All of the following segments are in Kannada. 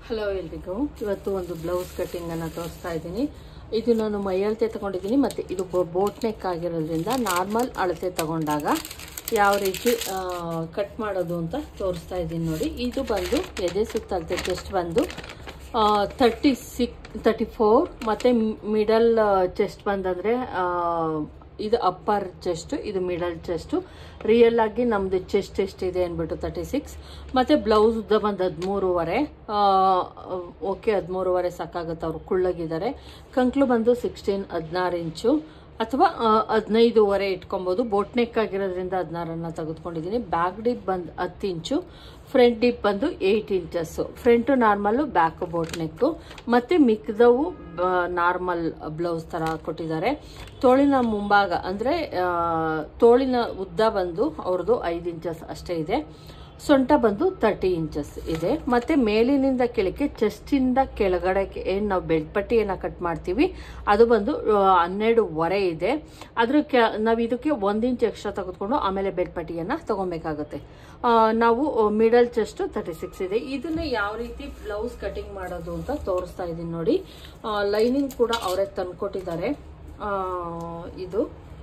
ಹಲೋ ಎಲ್ರಿಗೂ ಇವತ್ತು ಒಂದು ಬ್ಲೌಸ್ ಕಟ್ಟಿಂಗನ್ನು ತೋರಿಸ್ತಾ ಇದ್ದೀನಿ ಇದು ನಾನು ಮೈಯಳತೆ ತಗೊಂಡಿದ್ದೀನಿ ಮತ್ತು ಇದು ಬೋಟ್ ನೆಕ್ ಆಗಿರೋದ್ರಿಂದ ನಾರ್ಮಲ್ ಅಳತೆ ತಗೊಂಡಾಗ ಯಾವ ರೀತಿ ಕಟ್ ಮಾಡೋದು ಅಂತ ತೋರಿಸ್ತಾ ಇದ್ದೀನಿ ನೋಡಿ ಇದು ಬಂದು ಎದೆ ಸುತ್ತ ಅಳತೆ ಚೆಸ್ಟ್ ಬಂದು ತರ್ಟಿ ಸಿಕ್ ತರ್ಟಿ ಫೋರ್ ಮತ್ತು ಮಿಡಲ್ ಚೆಸ್ಟ್ ಬಂದಂದರೆ ಇದು ಅಪ್ಪರ್ ಚೆಸ್ಟ್ ಇದು ಮಿಡಲ್ ಚೆಸ್ಟು ರಿಯಲ್ ಆಗಿ ನಮ್ಮದು ಚೆಸ್ಟ್ ಎಷ್ಟಿದೆ ಅಂದ್ಬಿಟ್ಟು ತರ್ಟಿ ಸಿಕ್ಸ್ ಮತ್ತು ಬ್ಲೌಸ್ ಉದ್ದ ಬಂದು ಹದಿಮೂರುವರೆ ಓಕೆ ಹದಿಮೂರುವರೆ ಸಾಕಾಗುತ್ತೆ ಅವರು ಕುಳ್ಳಗಿದ್ದಾರೆ ಕಂಕ್ಳು ಬಂದು ಸಿಕ್ಸ್ಟೀನ್ ಹದಿನಾರು ಇಂಚು ಅಥವಾ ಹದಿನೈದುವರೆ ಇಟ್ಕೊಬೋದು ಬೋಟ್ ನೆಕ್ ಆಗಿರೋದ್ರಿಂದ ಹದಿನಾರನ್ನು ತೆಗೆದುಕೊಂಡಿದ್ದೀನಿ ಬ್ಯಾಕ್ ಡಿಪ್ ಬಂದು ಹತ್ತು ಇಂಚು ಫ್ರಂಟ್ ಡಿಪ್ ಬಂದು eight inches front normal back boat neck ಮತ್ತು ಮಿಕ್ದವು ನಾರ್ಮಲ್ ಬ್ಲೌಸ್ ಥರ ಕೊಟ್ಟಿದ್ದಾರೆ ತೋಳಿನ ಮುಂಭಾಗ ಅಂದರೆ ತೋಳಿನ ಉದ್ದ ಬಂದು ಅವ್ರದ್ದು ಐದು ಇಂಚಸ್ ಅಷ್ಟೇ ಇದೆ ಸೊಂಟ ಬಂದು ತರ್ಟಿ ಇಂಚಸ್ ಇದೆ ಮತ್ತು ಮೇಲಿನಿಂದ ಕೆಳಕ್ಕೆ ಚೆಸ್ಟಿಂದ ಕೆಳಗಡೆಗೆ ಏನು ನಾವು ಬೆಡ್ ಪಟ್ಟಿಯನ್ನು ಕಟ್ ಮಾಡ್ತೀವಿ ಅದು ಬಂದು ಹನ್ನೆರಡುವರೆ ಇದೆ ಅದ್ರ ಕೆ ನಾವು ಇದಕ್ಕೆ ಒಂದು ಇಂಚ್ ಎಕ್ಸ್ಟ್ರಾ ತೆಗೆದುಕೊಂಡು ಆಮೇಲೆ ಬೆಡ್ ಪಟ್ಟಿಯನ್ನು ತೊಗೊಬೇಕಾಗುತ್ತೆ ನಾವು ಮಿಡಲ್ ಚೆಸ್ಟು ತರ್ಟಿ ಸಿಕ್ಸ್ ಇದೆ ಇದನ್ನು ಯಾವ ರೀತಿ ಬ್ಲೌಸ್ ಕಟಿಂಗ್ ಮಾಡೋದು ಅಂತ ತೋರಿಸ್ತಾ ಇದ್ದೀನಿ ನೋಡಿ ಲೈನಿಂಗ್ ಕೂಡ ಅವರೇ ತಂದ್ಕೊಟ್ಟಿದ್ದಾರೆ ಇದು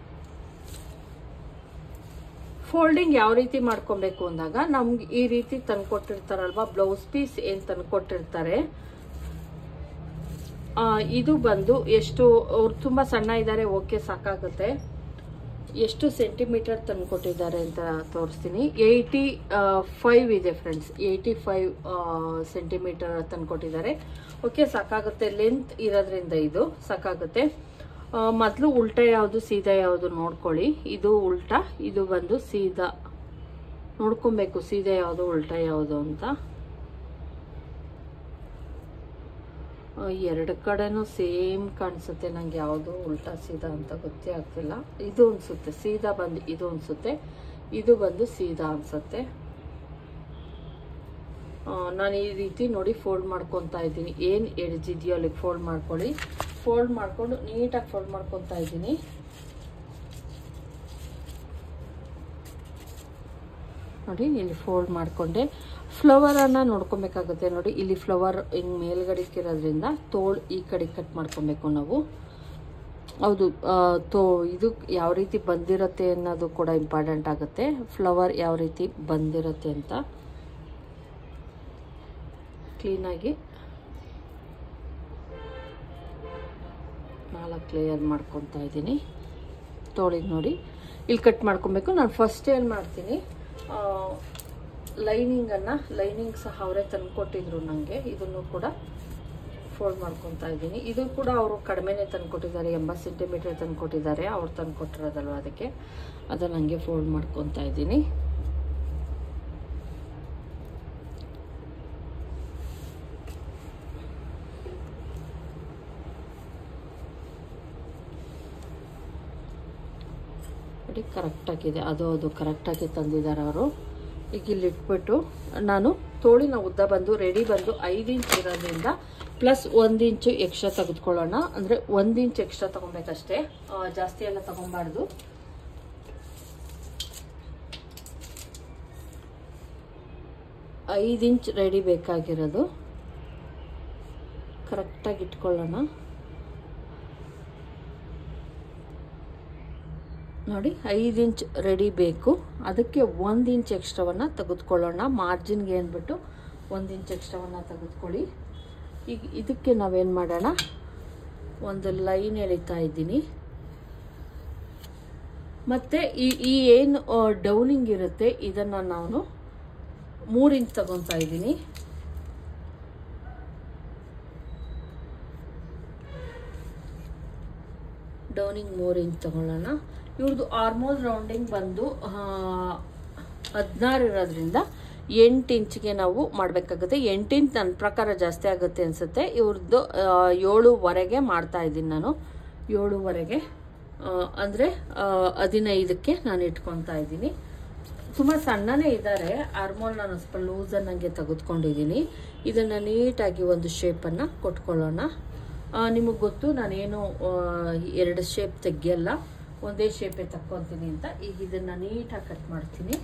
ಫೋಲ್ಡಿಂಗ್ ಯಾವ ರೀತಿ ಮಾಡ್ಕೊಬೇಕು ಅಂದಾಗ ನಮ್ಗೆ ಈ ರೀತಿ ತಂದ್ಕೊಟ್ಟಿರ್ತಾರಲ್ವಾ ಬ್ಲೌಸ್ ಪೀಸ್ ಏನ್ ತಂದ್ಕೊಟ್ಟಿರ್ತಾರೆ ಇದು ಬಂದು ಎಷ್ಟು ಅವ್ರು ತುಂಬಾ ಸಣ್ಣ ಇದ್ದಾರೆ ಓಕೆ ಸಾಕಾಗುತ್ತೆ ಎಷ್ಟು ಸೆಂಟಿಮೀಟರ್ ತಂದ್ಕೊಟ್ಟಿದ್ದಾರೆ ಅಂತ ತೋರಿಸ್ತೀನಿ ಏಯ್ಟಿ ಫೈವ್ ಇದೆ ಫ್ರೆಂಡ್ಸ್ ಏಯ್ಟಿ ಫೈವ್ ಸೆಂಟಿಮೀಟರ್ ತಂದ್ಕೊಟ್ಟಿದ್ದಾರೆ ಓಕೆ ಸಾಕಾಗುತ್ತೆ ಲೆಂತ್ ಇರೋದ್ರಿಂದ ಇದು ಸಾಕಾಗುತ್ತೆ ಮೊದಲು ಉಲ್ಟಾ ಯಾವುದು ಸೀದಾ ಯಾವುದು ನೋಡ್ಕೊಳ್ಳಿ ಇದು ಉಲ್ಟಾ ಇದು ಬಂದು ಸೀದಾ ನೋಡ್ಕೊಬೇಕು ಸೀದಾ ಯಾವುದು ಉಲ್ಟಾ ಯಾವುದು ಅಂತ ಎರಡು ಕಡೆನೂ ಸೇಮ್ ಕಾಣಿಸುತ್ತೆ ನಂಗೆ ಯಾವುದು ಉಲ್ಟಾ ಸೀದಾ ಅಂತ ಗೊತ್ತೇ ಆಗ್ತಿಲ್ಲ ಇದು ಅನ್ಸುತ್ತೆ ಸೀದಾ ಬಂದು ಇದು ಅನ್ಸುತ್ತೆ ಇದು ಬಂದು ಸೀದಾ ಅನ್ಸುತ್ತೆ ನಾನು ಈ ರೀತಿ ನೋಡಿ ಫೋಲ್ಡ್ ಮಾಡ್ಕೊತಾ ಇದ್ದೀನಿ ಏನು ಎಡ್ಜಿದೆಯೋ ಅಲ್ಲಿಗೆ ಫೋಲ್ಡ್ ಮಾಡ್ಕೊಳ್ಳಿ ಫೋಲ್ಡ್ ಮಾಡಿಕೊಂಡು ನೀಟಾಗಿ ಫೋಲ್ಡ್ ಮಾಡ್ಕೊತಾ ಇದ್ದೀನಿ ನೋಡಿ ಇಲ್ಲಿ ಫೋಲ್ಡ್ ಮಾಡಿಕೊಂಡೆ ಫ್ಲವರನ್ನು ನೋಡ್ಕೊಬೇಕಾಗುತ್ತೆ ನೋಡಿ ಇಲ್ಲಿ ಫ್ಲವರ್ ಹಿಂಗೆ ಮೇಲ್ಗಡೆಗೆ ಇರೋದ್ರಿಂದ ತೋಳು ಈ ಕಡೆ ಕಟ್ ಮಾಡ್ಕೊಬೇಕು ನಾವು ಹೌದು ತೋ ಇದು ಯಾವ ರೀತಿ ಬಂದಿರುತ್ತೆ ಅನ್ನೋದು ಕೂಡ ಇಂಪಾರ್ಟೆಂಟ್ ಆಗುತ್ತೆ ಫ್ಲವರ್ ಯಾವ ರೀತಿ ಬಂದಿರುತ್ತೆ ಅಂತ ಕ್ಲೀನಾಗಿ ನಾಲ್ಕು ಲೇಯರ್ ಮಾಡ್ಕೊತಾ ಇದ್ದೀನಿ ತೋಳಿಗೆ ನೋಡಿ ಇಲ್ಲಿ ಕಟ್ ಮಾಡ್ಕೊಬೇಕು ನಾನು ಫಸ್ಟ್ ಏನು ಮಾಡ್ತೀನಿ ಲೈನಿಂಗನ್ನು ಲೈನಿಂಗ್ ಸಹ ಅವರೇ ತಂದುಕೊಟ್ಟಿದ್ರು ನನಗೆ ಇದನ್ನು ಕೂಡ ಫೋಲ್ಡ್ ಮಾಡ್ಕೊತಾ ಇದ್ದೀನಿ ಇದು ಕೂಡ ಅವರು ಕಡಿಮೆನೇ ತಂದುಕೊಟ್ಟಿದ್ದಾರೆ ಎಂಬತ್ತು ಸೆಂಟಿಮೀಟರ್ ತಂದುಕೊಟ್ಟಿದ್ದಾರೆ ಅವ್ರು ತಂದುಕೊಟ್ಟಿರೋದಲ್ವ ಅದಕ್ಕೆ ಅದನ್ನು ನನಗೆ ಫೋಲ್ಡ್ ಮಾಡ್ಕೊತಾ ಇದ್ದೀನಿ ನೋಡಿ ಕರೆಕ್ಟಾಗಿದೆ ಅದು ಅದು ಕರೆಕ್ಟಾಗಿ ತಂದಿದ್ದಾರೆ ಅವರು ಈಗ ಇಲ್ಲಿ ಇಟ್ಬಿಟ್ಟು ನಾನು ತೋಳಿನ ಉದ್ದ ಬಂದು ರೆಡಿ ಬಂದು ಐದು ಇಂಚ್ ಇರೋದ್ರಿಂದ ಪ್ಲಸ್ ಒಂದು ಇಂಚು ಎಕ್ಸ್ಟ್ರಾ ತೆಗೆದುಕೊಳ್ಳೋಣ ಅಂದರೆ ಒಂದು ಇಂಚ್ ಎಕ್ಸ್ಟ್ರಾ ತೊಗೊಬೇಕಷ್ಟೇ ಜಾಸ್ತಿ ಎಲ್ಲ ತೊಗೊಬಾರ್ದು ಐದು ಇಂಚ್ ರೆಡಿ ಬೇಕಾಗಿರೋದು ಕರೆಕ್ಟಾಗಿ ಇಟ್ಕೊಳ್ಳೋಣ ನೋಡಿ ಐದು ಇಂಚ್ ರೆಡಿ ಬೇಕು ಅದಕ್ಕೆ ಒಂದು ಇಂಚ್ ಎಕ್ಸ್ಟ್ರಾವನ್ನು ತೆಗೆದುಕೊಳ್ಳೋಣ ಮಾರ್ಜಿನ್ಗೆ ಅಂದ್ಬಿಟ್ಟು ಒಂದು ಇಂಚ್ ಎಕ್ಸ್ಟ್ರಾವನ್ನು ತೆಗೆದುಕೊಳ್ಳಿ ಈಗ ಇದಕ್ಕೆ ನಾವೇನು ಮಾಡೋಣ ಒಂದು ಲೈನ್ ಎಳಿತಾ ಇದ್ದೀನಿ ಮತ್ತು ಈ ಈ ಏನು ಡೌನಿಂಗ್ ಇರುತ್ತೆ ಇದನ್ನು ನಾನು ಮೂರು ಇಂಚ್ ತಗೊತಾ ಇದ್ದೀನಿ ಡೌನಿಂಗ್ ಮೂರು ಇಂಚ್ ತಗೊಳ್ಳೋಣ ಇವ್ರದ್ದು ಆರ್ಮೋಲ್ ರೌಂಡಿಂಗ್ ಬಂದು ಹದಿನಾರು ಇರೋದ್ರಿಂದ ಎಂಟು ಇಂಚ್ಗೆ ನಾವು ಮಾಡಬೇಕಾಗುತ್ತೆ ಎಂಟು ಇಂಚ್ ನನ್ನ ಪ್ರಕಾರ ಜಾಸ್ತಿ ಆಗುತ್ತೆ ಅನಿಸುತ್ತೆ ಇವ್ರದ್ದು ಏಳುವರೆಗೆ ಮಾಡ್ತಾ ಇದ್ದೀನಿ ನಾನು ಏಳುವರೆಗೆ ಅಂದರೆ ಹದಿನೈದಕ್ಕೆ ನಾನು ಇಟ್ಕೊತಾ ಇದ್ದೀನಿ ತುಂಬ ಸಣ್ಣನೇ ಇದ್ದಾರೆ ಆರ್ಮೋಲ್ ನಾನು ಸ್ವಲ್ಪ ಲೂಸನ್ನು ನನಗೆ ತೆಗೆದುಕೊಂಡಿದ್ದೀನಿ ಇದನ್ನು ನೀಟಾಗಿ ಒಂದು ಶೇಪನ್ನು ಕೊಟ್ಕೊಳ್ಳೋಣ ನಿಮಗೆ ಗೊತ್ತು ನಾನೇನು ಎರಡು ಶೇಪ್ ತೆಗಿಯಲ್ಲ ಒಂದೇ ಶೇಪೇ ತಕ್ಕೊತೀನಿ ಅಂತ ಈಗ ಇದನ್ನು ನೀಟಾಗಿ ಕಟ್ ಮಾಡ್ತೀನಿ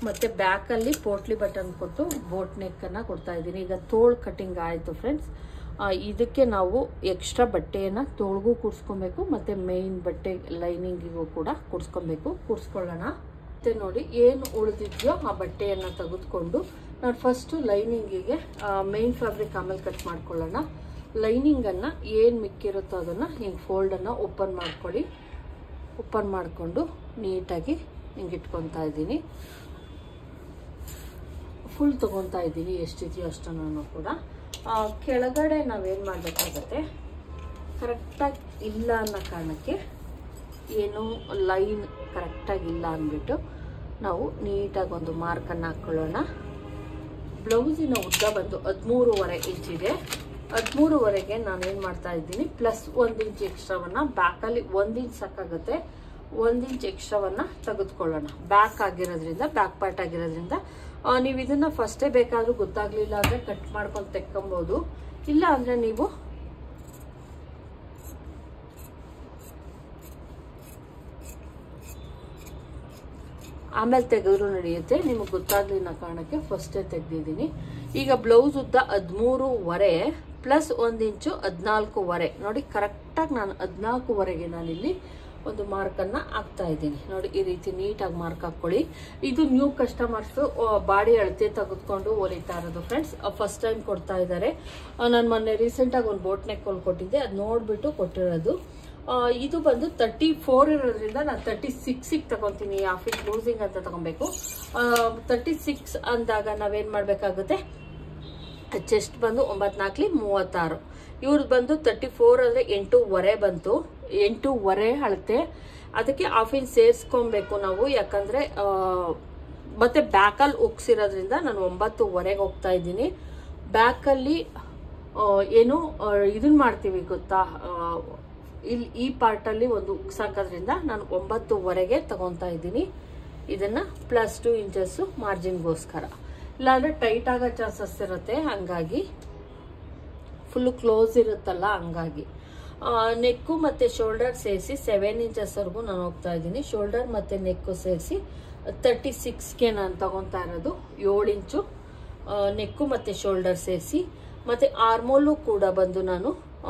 ಮತ್ತು ಬ್ಯಾಕಲ್ಲಿ ಪೋಟ್ಲಿ ಬಟನ್ ಕೊಟ್ಟು ಬೋಟ್ ನೆಕ್ಕನ್ನು ಕೊಡ್ತಾ ಇದ್ದೀನಿ ಈಗ ತೋಳು ಕಟಿಂಗ್ ಆಯಿತು ಫ್ರೆಂಡ್ಸ್ ಇದಕ್ಕೆ ನಾವು ಎಕ್ಸ್ಟ್ರಾ ಬಟ್ಟೆಯನ್ನು ತೋಳ್ಗೂ ಕೂಡಿಸ್ಕೊಬೇಕು ಮತ್ತು ಮೇಯ್ನ್ ಬಟ್ಟೆ ಲೈನಿಂಗಿಗೂ ಕೂಡ ಕೂಡಿಸ್ಕೊಬೇಕು ಕೂಡಿಸ್ಕೊಳ್ಳೋಣ ಮತ್ತು ನೋಡಿ ಏನು ಉಳಿದಿದೆಯೋ ಆ ಬಟ್ಟೆಯನ್ನು ತೆಗೆದುಕೊಂಡು ನಾನು ಫಸ್ಟು ಲೈನಿಂಗಿಗೆ ಮೇಯ್ನ್ ಫ್ಯಾಬ್ರಿಕ್ ಆಮೇಲೆ ಕಟ್ ಮಾಡ್ಕೊಳ್ಳೋಣ ಲೈನಿಂಗನ್ನು ಏನು ಮಿಕ್ಕಿರುತ್ತೋ ಅದನ್ನು ಹಿಂಗೆ ಫೋಲ್ಡನ್ನು ಓಪನ್ ಮಾಡ್ಕೊಳ್ಳಿ ಓಪನ್ ಮಾಡಿಕೊಂಡು ನೀಟಾಗಿ ಹಿಂಗೆ ಇಟ್ಕೊತಾ ಇದ್ದೀನಿ ಫುಲ್ ತೊಗೊತಾ ಇದ್ದೀನಿ ಎಷ್ಟಿದೆಯೋ ಅಷ್ಟನ್ನು ಕೂಡ ಆ, ಕೆಳಗಡೆ ನಾವೇನು ಮಾಡಬೇಕಾಗತ್ತೆ ಕರೆಕ್ಟಾಗಿ ಇಲ್ಲ ಅನ್ನೋ ಕಾರಣಕ್ಕೆ ಏನು ಲೈನ್ ಕರೆಕ್ಟಾಗಿ ಇಲ್ಲ ಅಂದ್ಬಿಟ್ಟು ನಾವು ನೀಟಾಗಿ ಒಂದು ಮಾರ್ಕನ್ನು ಹಾಕ್ಕೊಳ್ಳೋಣ ಬ್ಲೌಸಿನ ಉದ್ದ ಬಂದು ಹದಿಮೂರುವರೆ ಇಂಚ್ ಇದೆ ಹದಿಮೂರುವರೆಗೆ ನಾನು ಏನು ಮಾಡ್ತಾ ಇದ್ದೀನಿ ಪ್ಲಸ್ ಒಂದು ಇಂಚ್ ಎಕ್ಸ್ಟ್ರಾವನ್ನು ಬ್ಯಾಕಲ್ಲಿ ಒಂದು ಇಂಚ್ ಸಾಕಾಗುತ್ತೆ ಒಂದು ಇಂಚ್ ಎಕ್ಸ್ಟ್ರಾವನ್ನು ತೆಗೆದುಕೊಳ್ಳೋಣ ಬ್ಯಾಕ್ ಆಗಿರೋದ್ರಿಂದ ಬ್ಯಾಕ್ ಪಾರ್ಟ್ ಆಗಿರೋದ್ರಿಂದ ಆ, ನೀವು ಇದನ್ನ ಫಸ್ಟೇ ಬೇಕಾದ್ರೂ ಗೊತ್ತಾಗ್ಲಿಲ್ಲ ಅಂದ್ರೆ ಕಟ್ ಮಾಡ್ಕೊಂಡು ತೆಕ್ಕೊಬೋದು ಇಲ್ಲ ಅಂದ್ರೆ ನೀವು ಆಮೇಲೆ ತೆಗೆದ್ರು ನಡೆಯುತ್ತೆ ನಿಮಗೆ ಗೊತ್ತಾಗ್ಲಿಲ್ಲ ಕಾರಣಕ್ಕೆ ಫಸ್ಟೇ ತೆಗ್ದಿದ್ದೀನಿ ಈಗ ಬ್ಲೌಸ್ ಉದ್ದ ಹದಿಮೂರುವರೆ ಪ್ಲಸ್ ಒಂದು ಇಂಚು ಹದಿನಾಲ್ಕೂವರೆ ನೋಡಿ ಕರೆಕ್ಟಾಗಿ ನಾನು ಹದಿನಾಲ್ಕೂವರೆಗೆ ನಾನಿಲ್ಲಿ ಒಂದು ಮಾರ್ಕನ್ನು ಹಾಕ್ತಾ ಇದ್ದೀನಿ ನೋಡಿ ಈ ರೀತಿ ನೀಟಾಗಿ ಮಾರ್ಕ್ ಹಾಕ್ಕೊಳ್ಳಿ ಇದು ನ್ಯೂ ಕಸ್ಟಮರ್ಸ್ ಬಾಡಿ ಅಳತೆ ತೆಗೆದುಕೊಂಡು ಹೊಲಿತಾ ಇರೋದು ಫ್ರೆಂಡ್ಸ್ ಫಸ್ಟ್ ಟೈಮ್ ಕೊಡ್ತಾ ಇದ್ದಾರೆ ನಾನು ಮೊನ್ನೆ ರೀಸೆಂಟಾಗಿ ಒಂದು ಬೋಟ್ ನೆಕ್ ಕೊಟ್ಟಿದ್ದೆ ಅದು ನೋಡಿಬಿಟ್ಟು ಕೊಟ್ಟಿರೋದು ಆ, ಇದು ಬಂದು ತರ್ಟಿ ಫೋರ್ ಇರೋದ್ರಿಂದ ನಾನು ತರ್ಟಿ ಸಿಕ್ಸಿಗೆ ತಗೊತೀನಿ ಆಫೀಸ್ ಲೂಸಿಂಗ್ ಅಂತ ತಗೊಬೇಕು ತರ್ಟಿ ಸಿಕ್ಸ್ ಅಂದಾಗ ನಾವೇನು ಮಾಡಬೇಕಾಗುತ್ತೆ ಚೆಸ್ಟ್ ಬಂದು ಒಂಬತ್ತು ನಾಲ್ಕಲಿ ಮೂವತ್ತಾರು ಇವ್ರದ್ದು ಬಂದು ತರ್ಟಿ ಫೋರ್ ಅಂದರೆ ಎಂಟೂವರೆ ಬಂತು ಎಂಟೂವರೆ ಅಳತೆ ಅದಕ್ಕೆ ಹಾಫ್ ಇಂಚ್ ಸೇರಿಸ್ಕೊಬೇಕು ನಾವು ಯಾಕಂದರೆ ಮತ್ತೆ ಬ್ಯಾಕಲ್ಲಿ ಉಗ್ಸಿರೋದ್ರಿಂದ ನಾನು ಒಂಬತ್ತುವರೆಗೆ ಹೋಗ್ತಾ ಇದ್ದೀನಿ ಬ್ಯಾಕಲ್ಲಿ ಏನು ಇದನ್ನ ಮಾಡ್ತೀವಿ ಗೊತ್ತಾ ಆ, ಇಲ್ಲಿ ಈ ಪಾರ್ಟಲ್ಲಿ ಒಂದು ಉಗ್ಸಾಕೋದ್ರಿಂದ ನಾನು ಒಂಬತ್ತುವರೆಗೆ ತಗೊತಾ ಇದ್ದೀನಿ ಇದನ್ನ ಪ್ಲಸ್ ಟು ಇಂಚಸ್ಸು ಮಾರ್ಜಿನ್ಗೋಸ್ಕರ ಇಲ್ಲಾಂದ್ರೆ ಟೈಟ್ ಆಗೋ ಚಾನ್ಸಸ್ ಇರುತ್ತೆ ಹಂಗಾಗಿ ಫುಲ್ಲು ಕ್ಲೋಸ್ ಇರುತ್ತಲ್ಲ ಹಂಗಾಗಿ ನೆಕ್ಕು ಮತ್ತು ಶೋಲ್ಡರ್ ಸೇರಿಸಿ ಸೆವೆನ್ ಇಂಚಸ್ವರೆಗೂ ನಾನು ಹೋಗ್ತಾ ಇದ್ದೀನಿ ಶೋಲ್ಡರ್ ಮತ್ತು ನೆಕ್ಕು ಸೇರಿಸಿ ತರ್ಟಿ ಸಿಕ್ಸ್ಗೆ ನಾನು ತಗೊತಾ ಇರೋದು ಏಳು ಇಂಚು ನೆಕ್ಕು ಮತ್ತು ಶೋಲ್ಡರ್ ಸೇರಿಸಿ ಮತ್ತು ಆರ್ಮೋಲು ಕೂಡ ಬಂದು ನಾನು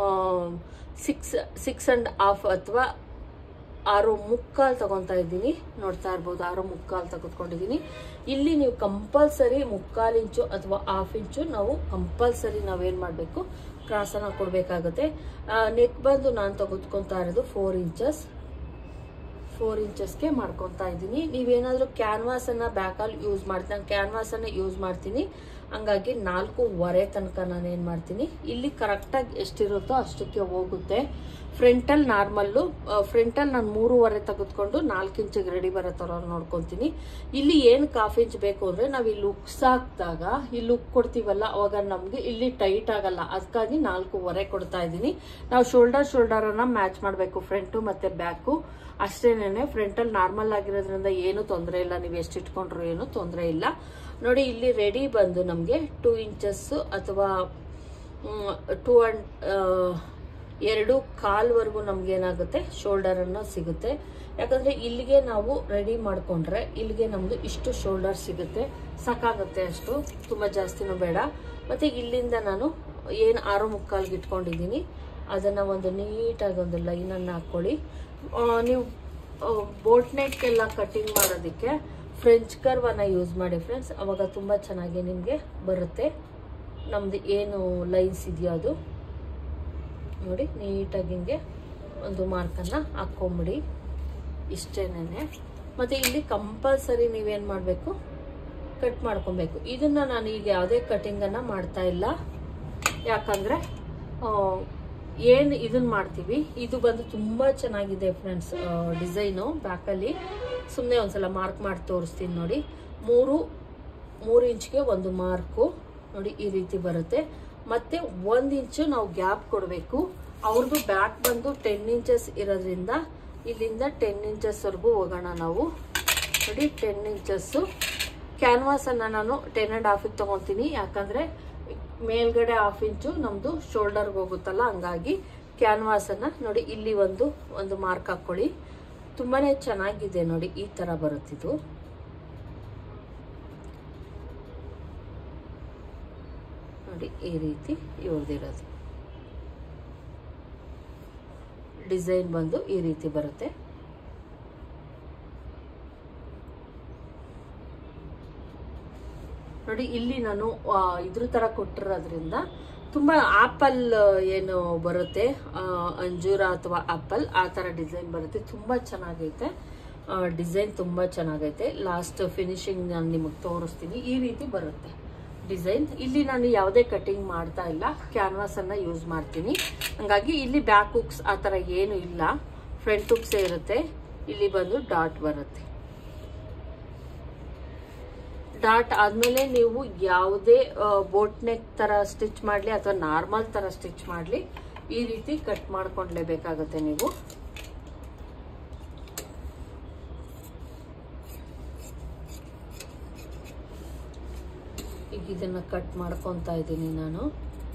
ಸಿಕ್ಸ್ ಸಿಕ್ಸ್ ಆ್ಯಂಡ್ ಹಾಫ್ ಅಥವಾ ಆರು ಮುಕ್ಕಾಲು ತಗೊತಾ ಇದ್ದೀನಿ ನೋಡ್ತಾ ಇರ್ಬೋದು ಆರು ಮುಕ್ಕಾಲು ತೆಗೆದುಕೊಂಡಿದ್ದೀನಿ ಇಲ್ಲಿ ನೀವು ಕಂಪಲ್ಸರಿ ಮುಕ್ಕಾಲು ಇಂಚು ಅಥವಾ ಹಾಫ್ ಇಂಚು ನಾವು ಕಂಪಲ್ಸರಿ ನಾವೇನು ಮಾಡಬೇಕು ಕ್ರಾಸನ್ನು ಕೊಡಬೇಕಾಗುತ್ತೆ ನೆಕ್ ಬಂದು ನಾನು ತೆಗೆದುಕೊತಾ ಇರೋದು ಫೋರ್ ಇಂಚಸ್ ಫೋರ್ ಇಂಚಸ್ಗೆ ಮಾಡ್ಕೊತಾ ಇದ್ದೀನಿ ನೀವೇನಾದರೂ ಕ್ಯಾನ್ವಾಸನ್ನು ಬ್ಯಾಕಲ್ಲಿ ಯೂಸ್ ಮಾಡ್ತೀನಿ ನಾನು ಕ್ಯಾನ್ವಾಸನ್ನು ಯೂಸ್ ಮಾಡ್ತೀನಿ ಹಂಗಾಗಿ ನಾಲ್ಕೂವರೆ ತನಕ ನಾನು ಏನು ಮಾಡ್ತೀನಿ ಇಲ್ಲಿ ಕರೆಕ್ಟಾಗಿ ಎಷ್ಟಿರುತ್ತೋ ಅಷ್ಟಕ್ಕೆ ಹೋಗುತ್ತೆ ಫ್ರಂಟಲ್ಲಿ ನಾರ್ಮಲ್ಲು ಫ್ರಂಟಲ್ಲಿ ನಾನು ಮೂರುವರೆ ತೆಗೆದುಕೊಂಡು ನಾಲ್ಕು ಇಂಚಿಗೆ ರೆಡಿ ಬರೋ ಥರ ನೋಡ್ಕೊತೀನಿ ಇಲ್ಲಿ ಏನು ಕಾಫ್ ಇಂಚ್ ಬೇಕು ಅಂದರೆ ನಾವು ಇಲ್ಲಿ ಉಕ್ಸ್ ಹಾಕಿದಾಗ ಇಲ್ಲಿ ಉಕ್ ಕೊಡ್ತೀವಲ್ಲ ಅವಾಗ ನಮಗೆ ಇಲ್ಲಿ ಟೈಟ್ ಆಗಲ್ಲ ಅದಕ್ಕಾಗಿ ನಾಲ್ಕೂವರೆ ಕೊಡ್ತಾ ಇದ್ದೀನಿ ನಾವು ಶೋಲ್ಡರ್ ಶೋಲ್ಡರನ್ನು ಮ್ಯಾಚ್ ಮಾಡಬೇಕು ಫ್ರಂಟು ಮತ್ತು ಬ್ಯಾಕು ಅಷ್ಟೇನೆ ಫ್ರಂಟಲ್ಲಿ ನಾರ್ಮಲ್ ಆಗಿರೋದ್ರಿಂದ ಏನು ತೊಂದರೆ ಇಲ್ಲ ನೀವು ಎಷ್ಟು ಇಟ್ಕೊಂಡ್ರು ಏನು ತೊಂದರೆ ಇಲ್ಲ ನೋಡಿ ಇಲ್ಲಿ ರೆಡಿ ಬಂದು ನಮಗೆ ಟೂ ಇಂಚಸ್ಸು ಅಥವಾ ಟೂ ಅಂಡ್ ಎರಡು ಕಾಲ್ವರೆಗೂ ನಮ್ಗೇನಾಗುತ್ತೆ ಶೋಲ್ಡರನ್ನು ಸಿಗುತ್ತೆ ಯಾಕಂದರೆ ಇಲ್ಲಿಗೆ ನಾವು ರೆಡಿ ಮಾಡಿಕೊಂಡ್ರೆ ಇಲ್ಲಿಗೆ ನಮ್ಮದು ಇಷ್ಟು ಶೋಲ್ಡರ್ ಸಿಗುತ್ತೆ ಸಾಕಾಗುತ್ತೆ ಅಷ್ಟು ತುಂಬ ಜಾಸ್ತಿನೂ ಬೇಡ ಮತ್ತು ಇಲ್ಲಿಂದ ನಾನು ಏನು ಆರು ಮುಕ್ಕಾಲ್ಗೆ ಇಟ್ಕೊಂಡಿದ್ದೀನಿ ಅದನ್ನು ಒಂದು ನೀಟಾಗಿ ಒಂದು ಲೈನನ್ನು ಹಾಕ್ಕೊಳ್ಳಿ ಆ, ನೀವು ಬೋಟ್ ನೆಕ್ಕೆಲ್ಲ ಕಟಿಂಗ್ ಮಾಡೋದಕ್ಕೆ ಫ್ರೆಂಚ್ ಕರ್ವನ್ನು ಯೂಸ್ ಮಾಡಿ ಫ್ರೆಂಡ್ಸ್ ಅವಾಗ ತುಂಬ ಚೆನ್ನಾಗಿ ನಿಮಗೆ ಬರುತ್ತೆ ನಮ್ಮದು ಏನು ಲೈನ್ಸ್ ಇದೆಯೋ ಅದು ನೋಡಿ ನೀಟಾಗಿ ಹಿಂಗೆ ಒಂದು ಮಾರ್ಕನ್ನು ಹಾಕ್ಕೊಂಬಿಡಿ ಇಷ್ಟೇನೆ ಮತ್ತು ಇಲ್ಲಿ ಕಂಪಲ್ಸರಿ ನೀವೇನು ಮಾಡಬೇಕು ಕಟ್ ಮಾಡ್ಕೊಬೇಕು ಇದನ್ನು ನಾನು ಈಗ ಯಾವುದೇ ಕಟಿಂಗನ್ನು ಮಾಡ್ತಾ ಇಲ್ಲ ಯಾಕಂದರೆ ಏನು ಇದನ್ನ ಮಾಡ್ತೀವಿ ಇದು ಬಂದು ತುಂಬ ಚೆನ್ನಾಗಿದೆ ಫ್ರೆಂಡ್ಸ್ ಡಿಸೈನು ಬ್ಯಾಕಲ್ಲಿ ಸುಮ್ಮನೆ ಒಂದ್ಸಲ ಮಾರ್ಕ್ ಮಾಡಿ ತೋರಿಸ್ತೀನಿ ನೋಡಿ ಮೂರು ಮೂರು ಇಂಚ್ಗೆ ಒಂದು ಮಾರ್ಕು ನೋಡಿ ಈ ರೀತಿ ಬರುತ್ತೆ ಮತ್ತೆ ಒಂದು ಇಂಚು ನಾವು ಗ್ಯಾಪ್ ಕೊಡಬೇಕು ಅವ್ರದ್ದು ಬ್ಯಾಕ್ ಬಂದು ಟೆನ್ ಇಂಚಸ್ ಇರೋದ್ರಿಂದ ಇಲ್ಲಿಂದ ಟೆನ್ ಇಂಚಸ್ವರೆಗೂ ಹೋಗೋಣ ನಾವು ನೋಡಿ ಟೆನ್ ಇಂಚಸ್ಸು ಕ್ಯಾನ್ವಾಸನ್ನು ನಾನು ಟೆನ್ ಆ್ಯಂಡ್ ಹಾಫಿಗೆ ತೊಗೊತೀನಿ ಯಾಕಂದರೆ ಮೇಲ್ಗಡೆ ಹಾಫ್ ಇಂಚು ನಮ್ಮದು ಶೋಲ್ಡರ್ಗೆ ಹೋಗುತ್ತಲ್ಲ ಹಂಗಾಗಿ ಕ್ಯಾನ್ವಾಸನ್ನು ನೋಡಿ ಇಲ್ಲಿ ಒಂದು ಒಂದು ಮಾರ್ಕ್ ಹಾಕ್ಕೊಳ್ಳಿ ತುಂಬಾ ಚೆನ್ನಾಗಿದೆ ನೋಡಿ ಈ ಥರ ಬರುತ್ತಿದ್ದು ನೋಡಿ ಈ ರೀತಿ ಇವ್ರದಿರೋದು ಡಿಸೈನ್ ಬಂದು ಈ ರೀತಿ ಬರುತ್ತೆ ನೋಡಿ ಇಲ್ಲಿ ನಾನು ಆ, ಇದ್ರ ತರ ಕೊಟ್ಟಿರೋದ್ರಿಂದ ತುಂಬಾ ಆಪಲ್ ಏನು ಬರುತ್ತೆ ಆ, ಅಂಜೂರ ಅಥವಾ ಆಪಲ್ ಆ ತರ ಡಿಸೈನ್ ಬರುತ್ತೆ ತುಂಬಾ ಚೆನ್ನಾಗೈತೆ ಡಿಸೈನ್ ತುಂಬಾ ಚೆನ್ನಾಗೈತೆ ಲಾಸ್ಟ್ ಫಿನಿಶಿಂಗ್ ನಾನು ನಿಮಗೆ ತೋರಿಸ್ತೀನಿ ಈ ರೀತಿ ಬರುತ್ತೆ ಡಿಸೈನ್ ಇಲ್ಲಿ ನಾನು ಯಾವುದೇ ಕಟಿಂಗ್ ಮಾಡ್ತಾ ಇಲ್ಲ ಕ್ಯಾನ್ವಾಸ್ ಅನ್ನ ಯೂಸ್ ಮಾಡ್ತೀನಿ ಹಂಗಾಗಿ ಇಲ್ಲಿ ಬ್ಯಾಕ್ ಹುಕ್ಸ್ ಆ ಥರ ಏನು ಇಲ್ಲ ಫ್ರಂಟ್ ಹುಕ್ಸೇ ಇರುತ್ತೆ ಇಲ್ಲಿ ಬಂದು ಡಾಟ್ ಬರುತ್ತೆ ಡಾಟ್ ಆದ್ಮೇಲೆ ನೀವು ಯಾವುದೇ ಬೋಟ್ ನೆಕ್ ತರ ಸ್ಟಿಚ್ ಮಾಡಲಿ ಅಥವಾ ನಾರ್ಮಲ್ ತರ ಸ್ಟಿಚ್ ಮಾಡಲಿ ಈ ರೀತಿ ಕಟ್ ಮಾಡ್ಕೊಂಡ್ಲೇಬೇಕಾಗುತ್ತೆ ನೀವು ಈಗ ಇದನ್ನ ಕಟ್ ಮಾಡ್ಕೊತಾ ಇದ್ದೀನಿ ನಾನು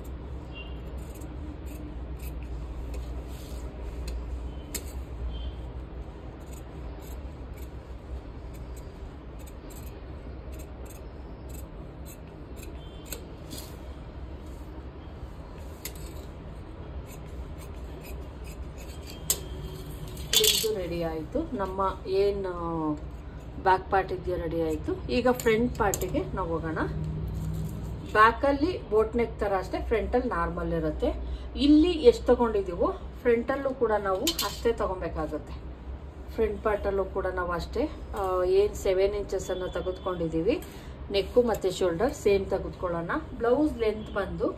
ಇದು ರೆಡಿ ಆಯಿತು ನಮ್ಮ ಏನು ಬ್ಯಾಕ್ ಪಾರ್ಟ್ ಇದೆಯೋ ರೆಡಿ ಆಯಿತು ಈಗ ಫ್ರಂಟ್ ಪಾರ್ಟಿಗೆ ನಾವು ಹೋಗೋಣ ಬ್ಯಾಕಲ್ಲಿ ಬೋಟ್ ನೆಕ್ ಥರ ಅಷ್ಟೇ ಫ್ರಂಟಲ್ಲಿ ನಾರ್ಮಲ್ ಇರುತ್ತೆ ಇಲ್ಲಿ ಎಷ್ಟು ತಗೊಂಡಿದ್ದೀವೋ ಫ್ರಂಟಲ್ಲೂ ಕೂಡ ನಾವು ಅಷ್ಟೇ ತಗೊಬೇಕಾಗುತ್ತೆ ಫ್ರಂಟ್ ಪಾರ್ಟಲ್ಲೂ ಕೂಡ ನಾವು ಅಷ್ಟೇ ಏನು ಸೆವೆನ್ ಇಂಚಸನ್ನು ತೆಗೆದುಕೊಂಡಿದ್ದೀವಿ ನೆಕ್ಕು ಮತ್ತು ಶೋಲ್ಡರ್ ಸೇಮ್ ತೆಗೆದುಕೊಳ್ಳೋಣ ಬ್ಲೌಸ್ ಲೆಂತ್ ಬಂದು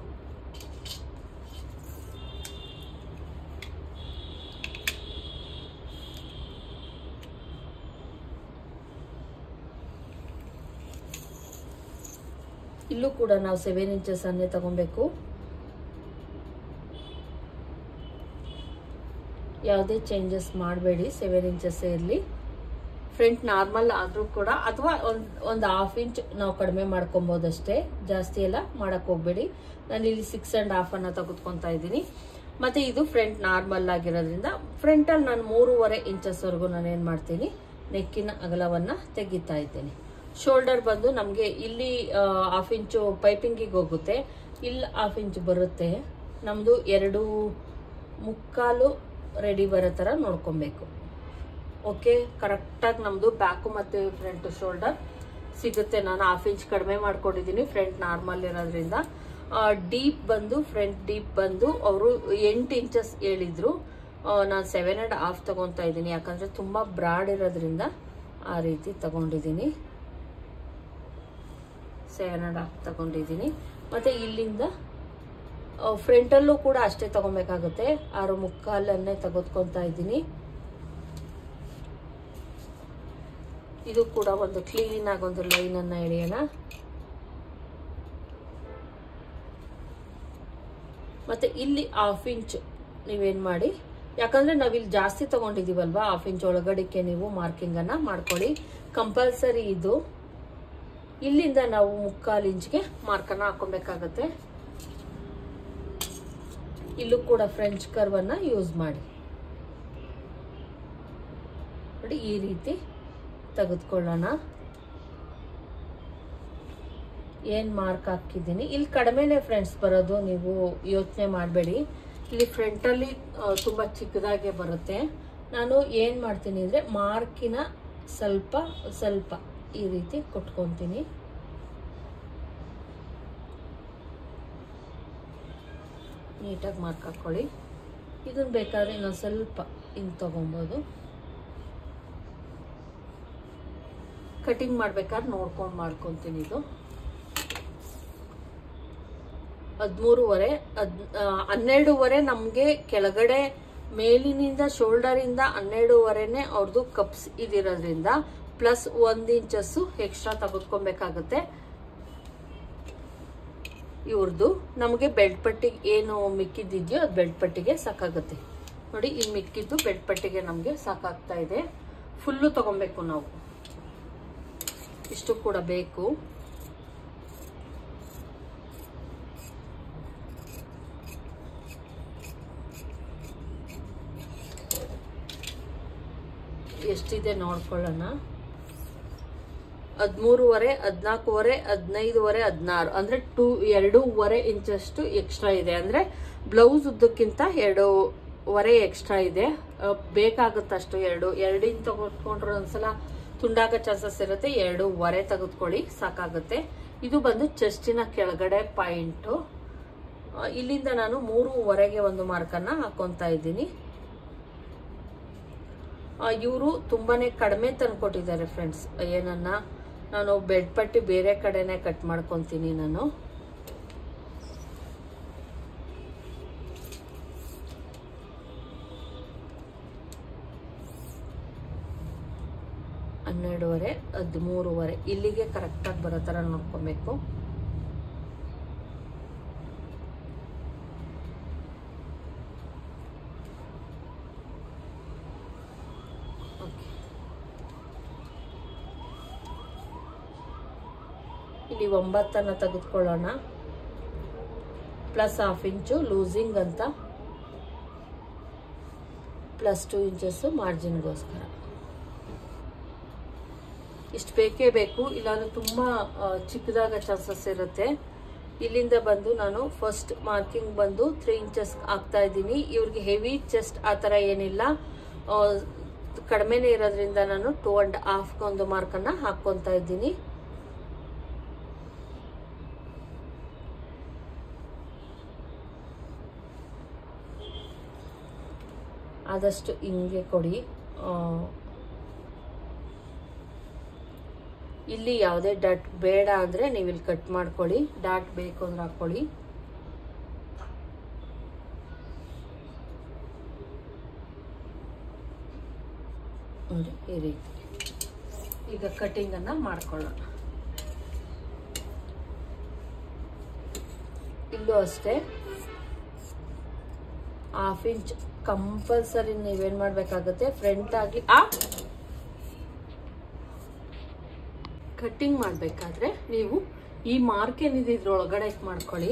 ಇಲ್ಲೂ ಕೂಡ ನಾವು ಸೆವೆನ್ ಇಂಚಸ್ ಅನ್ನೇ ತಗೊಬೇಕು ಯಾವುದೇ ಚೇಂಜಸ್ ಮಾಡಬೇಡಿ ಸೆವೆನ್ ಇಂಚಸ್ ಇರಲಿ ಫ್ರಂಟ್ ನಾರ್ಮಲ್ ಆದರೂ ಕೂಡ ಅಥವಾ ಒಂದು ಒಂದು ಹಾಫ್ ಇಂಚ್ ನಾವು ಕಡಿಮೆ ಮಾಡ್ಕೊಬೋದಷ್ಟೇ ಜಾಸ್ತಿ ಎಲ್ಲ ಮಾಡಕ್ ಹೋಗ್ಬೇಡಿ ನಾನು ಇಲ್ಲಿ ಸಿಕ್ಸ್ ಆ್ಯಂಡ್ ಹಾಫ್ ಅನ್ನ ತೆಗೆದುಕೊತಾ ಇದ್ದೀನಿ ಮತ್ತೆ ಇದು ಫ್ರಂಟ್ ನಾರ್ಮಲ್ ಆಗಿರೋದ್ರಿಂದ ಫ್ರಂಟಲ್ಲಿ ನಾನು ಮೂರುವರೆ ಇಂಚಸ್ವರೆಗೂ ನಾನು ಏನು ಮಾಡ್ತೀನಿ ನೆಕ್ಕಿನ ಅಗಲವನ್ನು ತೆಗಿತಾ ಇದ್ದೀನಿ ಶೋಲ್ಡರ್ ಬಂದು ನಮಗೆ ಇಲ್ಲಿ ಹಾಫ್ ಇಂಚು ಪೈಪಿಂಗಿಗೆ ಹೋಗುತ್ತೆ ಇಲ್ಲಿ ಹಾಫ್ ಇಂಚ್ ಬರುತ್ತೆ ನಮ್ಮದು ಎರಡು ಮುಕ್ಕಾಲು ರೆಡಿ ಬರೋ ಥರ ನೋಡ್ಕೊಬೇಕು ಓಕೆ ಕರೆಕ್ಟಾಗಿ ನಮ್ಮದು ಬ್ಯಾಕು ಮತ್ತು ಫ್ರಂಟ್ ಶೋಲ್ಡರ್ ಸಿಗುತ್ತೆ ನಾನು ಹಾಫ್ ಇಂಚ್ ಕಡಿಮೆ ಮಾಡ್ಕೊಂಡಿದ್ದೀನಿ ಫ್ರಂಟ್ ನಾರ್ಮಲ್ ಇರೋದ್ರಿಂದ ಡೀಪ್ ಬಂದು ಫ್ರಂಟ್ ಡೀಪ್ ಬಂದು ಅವರು ಎಂಟು ಇಂಚಸ್ ಹೇಳಿದ್ರು ನಾನು ಸೆವೆನ್ ಆ್ಯಂಡ್ ಹಾಫ್ ತಗೊತಾ ಇದ್ದೀನಿ ಯಾಕಂದರೆ ತುಂಬ ಬ್ರಾಡ್ ಇರೋದ್ರಿಂದ ಆ ರೀತಿ ತಗೊಂಡಿದ್ದೀನಿ ಸೆವೆನ್ ಆ್ಯಂಡ್ ಹಾಫ್ ತಗೊಂಡಿದ್ದೀನಿ ಮತ್ತು ಇಲ್ಲಿಂದ ಫ್ರಂಟಲ್ಲೂ ಕೂಡ ಅಷ್ಟೇ ತಗೊಬೇಕಾಗುತ್ತೆ ಆರು ಮುಕ್ಕಾಲನ್ನೇ ತೆಗೆದುಕೊತಾ ಇದ್ದೀನಿ ಇದು ಕೂಡ ಒಂದು ಕ್ಲೀನ್ ಆಗಿ ಒಂದು ಲೈನ್ ಅನ್ನ ಎಳೆಯೋಣ ಮತ್ತೆ ಇಲ್ಲಿ ಹಾಫ್ ಇಂಚ್ ನೀವೇನ್ ಮಾಡಿ ಯಾಕಂದ್ರೆ ನಾವಿಲ್ಲಿ ಜಾಸ್ತಿ ತಗೊಂಡಿದೀವಲ್ವಾ ಹಾಫ್ ಇಂಚ್ ಒಳಗಡೆಗೆ ನೀವು ಮಾರ್ಕಿಂಗ್ ಅನ್ನ ಮಾಡ್ಕೊಳ್ಳಿ ಕಂಪಲ್ಸರಿ ಇದು ಇಲ್ಲಿಂದ ನಾವು ಮುಕ್ಕಾಲು ಇಂಚ್ಗೆ ಮಾರ್ಕನ್ನ ಹಾಕೊಬೇಕಾಗತ್ತೆ ಇಲ್ಲೂ ಕೂಡ ಫ್ರೆಂಚ್ ಕರ್ವ್ ಅನ್ನ ಯೂಸ್ ಮಾಡಿ ನೋಡಿ ಈ ರೀತಿ ತೆಗೆದುಕೊಳ್ಳೋಣ ಏನ್ ಮಾರ್ಕ್ ಹಾಕಿದ್ದೀನಿ ಇಲ್ಲಿ ಕಡಿಮೆನೆ ಫ್ರೆಂಡ್ಸ್ ಬರೋದು ನೀವು ಯೋಚನೆ ಮಾಡಬೇಡಿ ಇಲ್ಲಿ ಫ್ರಂಟಲ್ಲಿ ತುಂಬ ಚಿಕ್ಕದಾಗೆ ಬರುತ್ತೆ ನಾನು ಏನು ಮಾಡ್ತೀನಿ ಅಂದರೆ ಮಾರ್ಕಿನ ಸ್ವಲ್ಪ ಸ್ವಲ್ಪ ಈ ರೀತಿ ಕೊಟ್ಕೊತೀನಿ ನೀಟಾಗಿ ಮಾರ್ಕ್ ಹಾಕ್ಕೊಳ್ಳಿ ಇದನ್ನ ಬೇಕಾದ್ರೆ ಇನ್ನೊಂದು ಸ್ವಲ್ಪ ಹಿಂಗೆ ತಗೊಬೋದು ಕಟಿಂಗ್ ಮಾಡ್ಬೇಕಾದ್ರೆ ನೋಡ್ಕೊಂಡು ಮಾಡ್ಕೊತೀನಿ ಇದು ಹದಿಮೂರುವರೆ ಹದ್ ಹನ್ನೆರಡೂವರೆ ನಮಗೆ ಕೆಳಗಡೆ ಮೇಲಿನಿಂದ ಶೋಲ್ಡರಿಂದ ಹನ್ನೆರಡೂವರೆನೆ ಅವ್ರದ್ದು ಕಪ್ಸ್ ಇದಿರೋದ್ರಿಂದ ಪ್ಲಸ್ ಒಂದು ಇಂಚಸ್ಸು ಎಕ್ಸ್ಟ್ರಾ ತೆಗೆದುಕೊಬೇಕಾಗುತ್ತೆ ಇವ್ರದ್ದು ನಮಗೆ ಬೆಲ್ಟ್ ಪಟ್ಟಿಗೆ ಏನು ಮಿಕ್ಕಿದ್ದಿದೆಯೋ ಅದು ಬೆಲ್ಟ್ ಪಟ್ಟಿಗೆ ಸಾಕಾಗುತ್ತೆ ನೋಡಿ ಇಲ್ಲಿ ಮಿಕ್ಕಿದ್ದು ಬೆಲ್ಟ್ ಪಟ್ಟಿಗೆ ನಮಗೆ ಸಾಕಾಗ್ತಾ ಇದೆ ಫುಲ್ಲು ತಗೊಬೇಕು ನಾವು ಇಷ್ಟು ಕೂಡ ಬೇಕು ಎಷ್ಟಿದೆ ನೋಡ್ಕೊಳ್ಳೋಣ ಹದಿಮೂರುವರೆ ಹದಿನಾಲ್ಕೂವರೆ ಹದಿನೈದುವರೆ ಹದಿನಾರು ಅಂದ್ರೆ ಟೂ ಎರಡೂವರೆ ಇಂಚಷ್ಟು ಎಕ್ಸ್ಟ್ರಾ ಇದೆ ಅಂದ್ರೆ ಬ್ಲೌಸ್ ಉದ್ದಕ್ಕಿಂತ ಎರಡೂವರೆ ಎಕ್ಸ್ಟ್ರಾ ಇದೆ ಆ, ಬೇಕಾಗುತ್ತಷ್ಟು ಎರಡು ಎರಡು ಇಂಚ್ ತಗೊಟ್ಕೊಂಡ್ರೆ ಒಂದ್ಸಲ ತುಂಡಾಗ ಚಾನ್ಸಸ್ ಇರುತ್ತೆ ಎರಡೂವರೆ ತೆಗೆದುಕೊಳ್ಳಿ ಸಾಕಾಗುತ್ತೆ ಇದು ಬಂದು ಚೆಸ್ಟಿನ ಕೆಳಗಡೆ ಪಾಯಿಂಟು ಆ, ಇಲ್ಲಿಂದ ನಾನು ಮೂರುವರೆಗೆ ಒಂದು ಮಾರ್ಕನ್ನ ಹಾಕೊಂತ ಇದ್ದೀನಿ ಇವರು ತುಂಬಾನೇ ಕಡಿಮೆ ತಂದ್ಕೊಟ್ಟಿದ್ದಾರೆ ಫ್ರೆಂಡ್ಸ್ ಏನನ್ನ ನಾನು ಬೆಡ್ ಪಟ್ಟಿ ಬೇರೆ ಕಡೆನೆ ಕಟ್ ಮಾಡ್ಕೊತೀನಿ ನಾನು ಹನ್ನೆರಡುವರೆ ಹದಿಮೂರುವರೆ ಇಲ್ಲಿಗೆ ಕರೆಕ್ಟಾಗಿ ಬರೋ ಥರ ನೋಡ್ಕೊಬೇಕು ಇಲ್ಲಿ ಒಂಬತ್ತನ್ನು ತೆಗೆದುಕೊಳ್ಳೋಣ ಪ್ಲಸ್ ಹಾಫ್ ಇಂಚು ಲೂಸಿಂಗ್ ಅಂತ ಪ್ಲಸ್ ಟು ಇಂಚಸ್ಸು ಮಾರ್ಜಿನ್ಗೋಸ್ಕರ ಇಷ್ಟು ಬೇಕೇ ಬೇಕು ಇಲ್ಲಾಂದ್ರೆ ತುಂಬ ಚಿಕ್ಕದಾಗ ಚಾನ್ಸಸ್ ಇರುತ್ತೆ ಇಲ್ಲಿಂದ ಬಂದು ನಾನು ಫಸ್ಟ್ ಮಾರ್ಕಿಂಗ್ ಬಂದು ತ್ರೀ ಇಂಚಸ್ ಹಾಕ್ತಾ ಇದ್ದೀನಿ ಇವ್ರಿಗೆ ಹೆವಿ ಚೆಸ್ಟ್ ಆ ಥರ ಏನಿಲ್ಲ ಆ, ಕಡಿಮೆನೇ ಇರೋದ್ರಿಂದ ನಾನು ಟೂ ಅಂಡ್ ಹಾಫ್ಗೆ ಒಂದು ಮಾರ್ಕನ್ನು ಹಾಕ್ಕೊತಾ ಇದ್ದೀನಿ ಆದಷ್ಟು ಹಿಂಗೆ ಕೊಡಿ ಆ, ಇಲ್ಲಿ ಯಾವುದೇ ಡಾಟ್ ಬೇಡ ಅಂದರೆ ನೀವು ಇಲ್ಲಿ ಕಟ್ ಮಾಡ್ಕೊಳ್ಳಿ ಡಾಟ್ ಬೇಕು ಅಂದ್ರೆ ಹಾಕ್ಕೊಳ್ಳಿ ನೋಡಿ ಈ ರೀತಿ ಈಗ ಕಟಿಂಗನ್ನು ಮಾಡ್ಕೊಳ್ಳೋಣ ಇಲ್ಲೂ ಅಷ್ಟೇ ಹಾಫ್ ಇಂಚ್ ಕಂಪಲ್ಸರಿ ನೀವೇನ್ ಮಾಡ್ಬೇಕಾಗುತ್ತೆ ಫ್ರಂಟ್ ಆಗಿ ಆ ಕಟ್ಟಿಂಗ್ ಮಾಡ್ಬೇಕಾದ್ರೆ ನೀವು ಈ ಮಾರ್ಕ್ ಏನಿದೆ ಇದ್ರೊಳಗಡೆ ಮಾಡ್ಕೊಳ್ಳಿ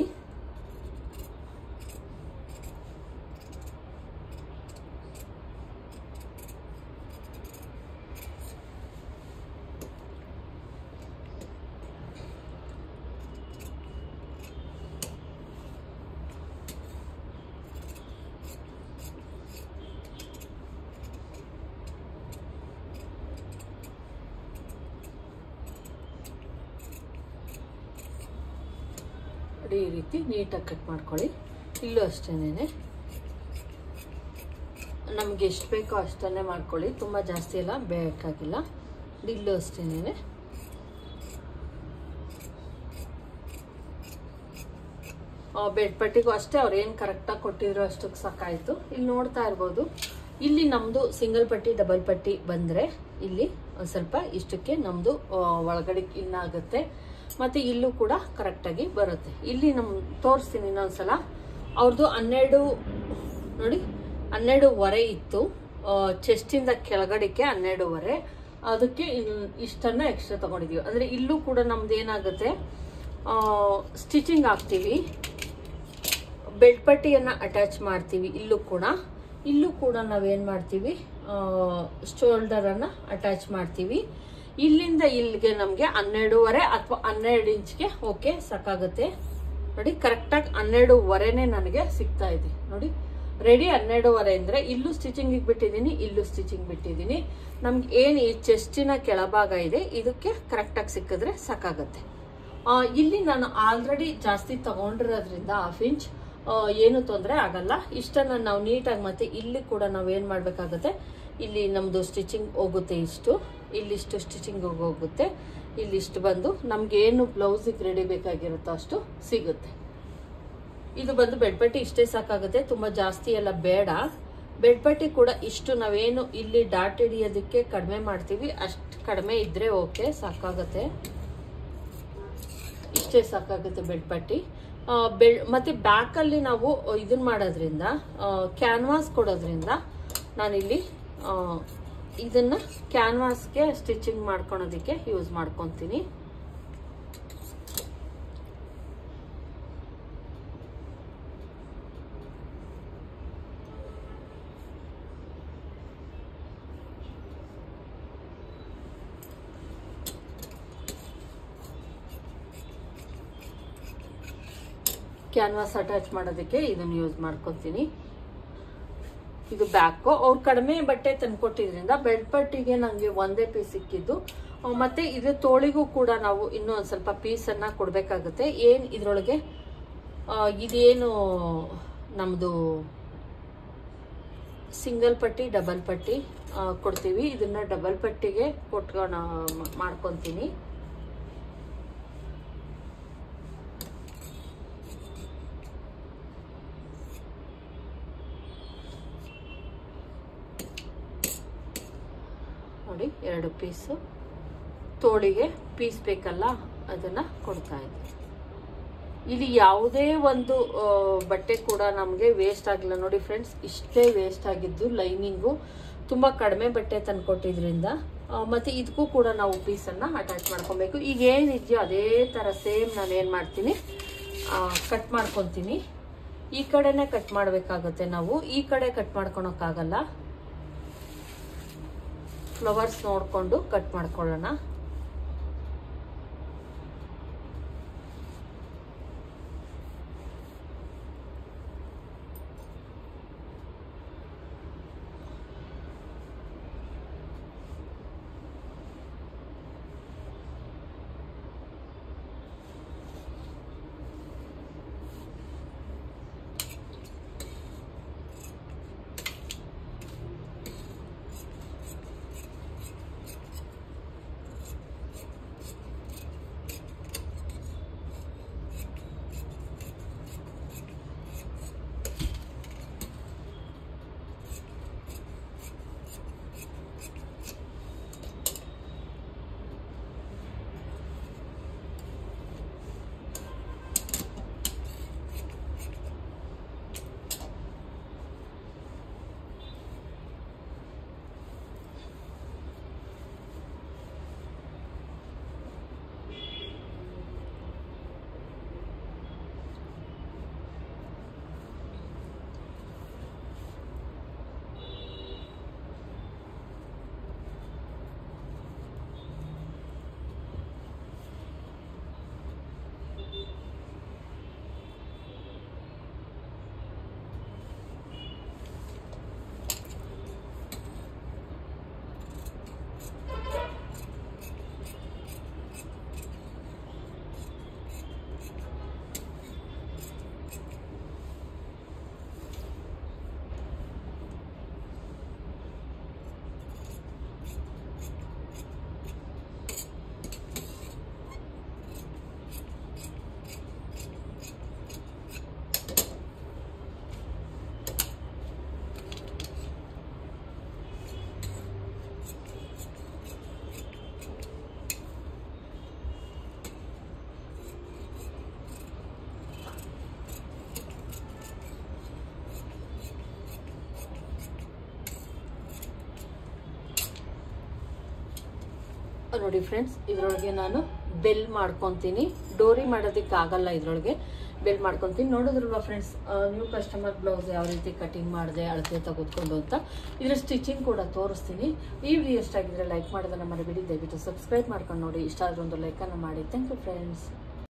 ನೋಡಿ ಈ ರೀತಿ ನೀಟಾಗಿ ಕಟ್ ಮಾಡ್ಕೊಳ್ಳಿ ಇಲ್ಲೂ ಅಷ್ಟೇನೆ ನಮ್ಗೆ ಎಷ್ಟು ಬೇಕೋ ಅಷ್ಟನ್ನೇ ಮಾಡ್ಕೊಳ್ಳಿ ತುಂಬ ಜಾಸ್ತಿ ಎಲ್ಲ ಬೇಕಾಗಿಲ್ಲ ಇಲ್ಲೂ ಅಷ್ಟೇನೆ ಬೆಡ್ ಪಟ್ಟಿಗೂ ಅಷ್ಟೇ ಅವ್ರು ಏನು ಕರೆಕ್ಟಾಗಿ ಕೊಟ್ಟಿದ್ರು ಅಷ್ಟಕ್ಕೆ ಸಾಕಾಯಿತು ಇಲ್ಲಿ ನೋಡ್ತಾ ಇರ್ಬೋದು ಇಲ್ಲಿ ನಮ್ಮದು ಸಿಂಗಲ್ ಪಟ್ಟಿ ಡಬಲ್ ಪಟ್ಟಿ ಬಂದರೆ ಇಲ್ಲಿ ಒಂದು ಸ್ವಲ್ಪ ಇಷ್ಟಕ್ಕೆ ನಮ್ಮದು ಒಳಗಡೆ ಇನ್ನಾಗುತ್ತೆ ಮತ್ತು ಇಲ್ಲೂ ಕೂಡ ಕರೆಕ್ಟಾಗಿ ಬರುತ್ತೆ ಇಲ್ಲಿ ನಮ್ಮ ತೋರಿಸ್ತೀನಿ ಇನ್ನೊಂದ್ಸಲ ಅವ್ರದ್ದು ಹನ್ನೆರಡು ನೋಡಿ ಹನ್ನೆರಡುವರೆ ಇತ್ತು ಚೆಸ್ಟಿಂದ ಕೆಳಗಡೆಗೆ ಹನ್ನೆರಡುವರೆ ಅದಕ್ಕೆ ಇನ್- ಇಷ್ಟನ್ನ ಎಕ್ಸ್ಟ್ರಾ ತಗೊಂಡಿದೀವಿ ಅಂದರೆ ಇಲ್ಲೂ ಕೂಡ ನಮ್ದು ಏನಾಗುತ್ತೆ ಸ್ಟಿಚಿಂಗ್ ಹಾಕ್ತೀವಿ ಬೆಲ್ಟ್ ಪಟ್ಟಿಯನ್ನು ಅಟ್ಯಾಚ್ ಮಾಡ್ತೀವಿ ಇಲ್ಲೂ ಕೂಡ ಇಲ್ಲೂ ಕೂಡ ನಾವೇನು ಮಾಡ್ತೀವಿ ಶೋಲ್ಡರನ್ನು ಅಟ್ಯಾಚ್ ಮಾಡ್ತೀವಿ ಇಲ್ಲಿಂದ ಇಲ್ಲಿಗೆ ನಮಗೆ ಹನ್ನೆರಡೂವರೆ ಅಥವಾ ಹನ್ನೆರಡು ಇಂಚ್ಗೆ ಓಕೆ ಸಾಕಾಗುತ್ತೆ ನೋಡಿ ಕರೆಕ್ಟಾಗಿ ಹನ್ನೆರಡೂವರೆನೇ ನನಗೆ ಸಿಗ್ತಾ ಇದೆ ನೋಡಿ ರೆಡಿ ಹನ್ನೆರಡೂವರೆ ಅಂದರೆ ಇಲ್ಲೂ ಸ್ಟಿಚಿಂಗಿಗೆ ಬಿಟ್ಟಿದ್ದೀನಿ ಇಲ್ಲೂ ಸ್ಟಿಚಿಂಗ್ ಬಿಟ್ಟಿದ್ದೀನಿ ನಮ್ಗೆ ಏನು ಈ ಚೆಸ್ಟಿನ ಕೆಳಭಾಗ ಇದೆ ಇದಕ್ಕೆ ಕರೆಕ್ಟಾಗಿ ಸಿಕ್ಕಿದ್ರೆ ಸಾಕಾಗುತ್ತೆ ಆ, ಇಲ್ಲಿ ನಾನು ಆಲ್ರೆಡಿ ಜಾಸ್ತಿ ತಗೊಂಡಿರೋದ್ರಿಂದ ಹಾಫ್ ಇಂಚ್ ಏನು ತೊಂದರೆ ಆಗಲ್ಲ ಇಷ್ಟನ್ನ ನಾವು ನೀಟಾಗಿ ಮತ್ತೆ ಇಲ್ಲಿ ಕೂಡ ನಾವು ಏನು ಮಾಡಬೇಕಾಗುತ್ತೆ ಇಲ್ಲಿ ನಮ್ಮದು ಸ್ಟಿಚಿಂಗ್ ಹೋಗುತ್ತೆ ಇಷ್ಟು ಇಲ್ಲಿಷ್ಟು ಸ್ಟಿಚಿಂಗ್ ಹೋಗುತ್ತೆ ಇಲ್ಲಿಷ್ಟು ಬಂದು ನಮ್ಗೆ ಏನು ಬ್ಲೌಸಿಗೆ ರೆಡಿ ಬೇಕಾಗಿರುತ್ತೋ ಅಷ್ಟು ಸಿಗುತ್ತೆ ಇದು ಬಂದು ಬೆಡ್ಪಟ್ಟಿ ಇಷ್ಟೇ ಸಾಕಾಗುತ್ತೆ ತುಂಬಾ ಜಾಸ್ತಿ ಎಲ್ಲ ಬೇಡ ಬೆಡ್ಪಟ್ಟಿ ಕೂಡ ಇಷ್ಟು ನಾವೇನು ಇಲ್ಲಿ ಡಾಟ್ ಹಿಡಿಯೋದಕ್ಕೆ ಕಡಿಮೆ ಮಾಡ್ತೀವಿ ಅಷ್ಟು ಕಡಿಮೆ ಇದ್ರೆ ಓಕೆ ಸಾಕಾಗುತ್ತೆ ಇಷ್ಟೇ ಸಾಕಾಗುತ್ತೆ ಬೆಡ್ ಪಟ್ಟಿ ಆ, ಬೆಳ್ ಮತ್ತೆ ಬ್ಯಾಕಲ್ಲಿ ನಾವು ಇದನ್ನ ಮಾಡೋದ್ರಿಂದ ಕ್ಯಾನ್ವಾಸ್ ಕೊಡೋದ್ರಿಂದ ನಾನಿಲ್ಲಿ ಆ, ಇದನ್ನ ಕ್ಯಾನ್ವಾಸ್ಗೆ ಸ್ಟಿಚಿಂಗ್ ಮಾಡ್ಕೊಳೋದಕ್ಕೆ ಯೂಸ್ ಮಾಡ್ಕೊತೀನಿ ಕ್ಯಾನ್ವಾಸ್ ಅಟ್ಯಾಚ್ ಮಾಡೋದಕ್ಕೆ ಇದನ್ನು ಯೂಸ್ ಮಾಡ್ಕೊತೀನಿ ಇದು ಬ್ಯಾಕು ಅವ್ರು ಕಡಿಮೆ ಬಟ್ಟೆ ತಂದ್ಕೊಟ್ಟಿದ್ರಿಂದ ಬೆಡ್ ಪಟ್ಟಿಗೆ ನನಗೆ ಒಂದೇ ಪೀಸ್ ಸಿಕ್ಕಿದ್ದು ಆ, ಮತ್ತೆ ಇದು ತೋಳಿಗೂ ಕೂಡ ನಾವು ಇನ್ನೂ ಒಂದು ಸ್ವಲ್ಪ ಪೀಸನ್ನು ಕೊಡಬೇಕಾಗುತ್ತೆ ಏನು ಇದರೊಳಗೆ ಇದೇನು ನಮ್ಮದು ಸಿಂಗಲ್ ಪಟ್ಟಿ ಡಬಲ್ ಪಟ್ಟಿ ಆ, ಕೊಡ್ತೀವಿ ಇದನ್ನ ಡಬಲ್ ಪಟ್ಟಿಗೆ ಕೊಟ್ಕೊಂಡು ಮಾಡ್ಕೊತೀನಿ ನೋಡಿ ಎರಡು ಪೀಸು ತೋಳಿಗೆ ಪೀಸ್ ಬೇಕಲ್ಲ ಅದನ್ನ ಕೊಡ್ತಾ ಇದ್ದೀನಿ ಇಲ್ಲಿ ಯಾವುದೇ ಒಂದು ಆ, ಬಟ್ಟೆ ಕೂಡ ನಮಗೆ ವೇಸ್ಟ್ ಆಗಿಲ್ಲ ನೋಡಿ ಫ್ರೆಂಡ್ಸ್ ಇಷ್ಟೇ ವೇಸ್ಟ್ ಆಗಿದ್ದು ಲೈನಿಂಗು ತುಂಬ ಕಡಿಮೆ ಬಟ್ಟೆ ತಂದ್ಕೊಟ್ಟಿದ್ರಿಂದ ಆ, ಮತ್ತೆ ಇದಕ್ಕೂ ಕೂಡ ನಾವು ಪೀಸನ್ನು ಅಟ್ಯಾಚ್ ಮಾಡ್ಕೊಬೇಕು ಈಗ ಏನಿದೆಯೋ ಅದೇ ಥರ ಸೇಮ್ ನಾನು ಏನು ಮಾಡ್ತೀನಿ ಕಟ್ ಮಾಡ್ಕೊತೀನಿ ಈ ಕಡೆನೇ ಕಟ್ ಮಾಡಬೇಕಾಗುತ್ತೆ ನಾವು ಈ ಕಡೆ ಕಟ್ ಮಾಡ್ಕೊಳಕ್ಕಾಗಲ್ಲ ಫ್ಲವರ್ಸ್ ನೋಡಿಕೊಂಡು ಕಟ್ ಮಾಡ್ಕೊಳ್ಳೋಣ ನೋಡಿ ಫ್ರೆಂಡ್ಸ್ ಇದರೊಳಗೆ ನಾನು ಬೆಲ್ ಮಾಡ್ಕೊತೀನಿ ಡೋರಿ ಮಾಡೋದಕ್ಕೆ ಆಗಲ್ಲ ಇದರೊಳಗೆ ಬೆಲ್ ಮಾಡ್ಕೊತೀನಿ ನೋಡಿದ್ರಲ್ವಾ ಫ್ರೆಂಡ್ಸ್ ನ್ಯೂ ಕಸ್ಟಮರ್ ಬ್ಲೌಸ್ ಯಾವ ರೀತಿ ಕಟಿಂಗ್ ಮಾಡಿದೆ ಅಳತೆ ತೆಗೆದುಕೊಂಡು ಅಂತ ಇದ್ರ ಸ್ಟಿಚಿಂಗ್ ಕೂಡ ತೋರಿಸ್ತೀನಿ ಈ ವಿಡಿಯೋ ಇಷ್ಟ ಆಗಿದ್ರೆ ಲೈಕ್ ಮಾಡೋದನ್ನ ಮರಿಬೇಡಿ ದಯವಿಟ್ಟು ಸಬ್ಸ್ಕ್ರೈಬ್ ಮಾಡ್ಕೊಂಡು ನೋಡಿ ಇಷ್ಟ ಆದ್ರೆ ಒಂದು ಲೈಕನ್ನು ಮಾಡಿ ಥ್ಯಾಂಕ್ ಯು ಫ್ರೆಂಡ್ಸ್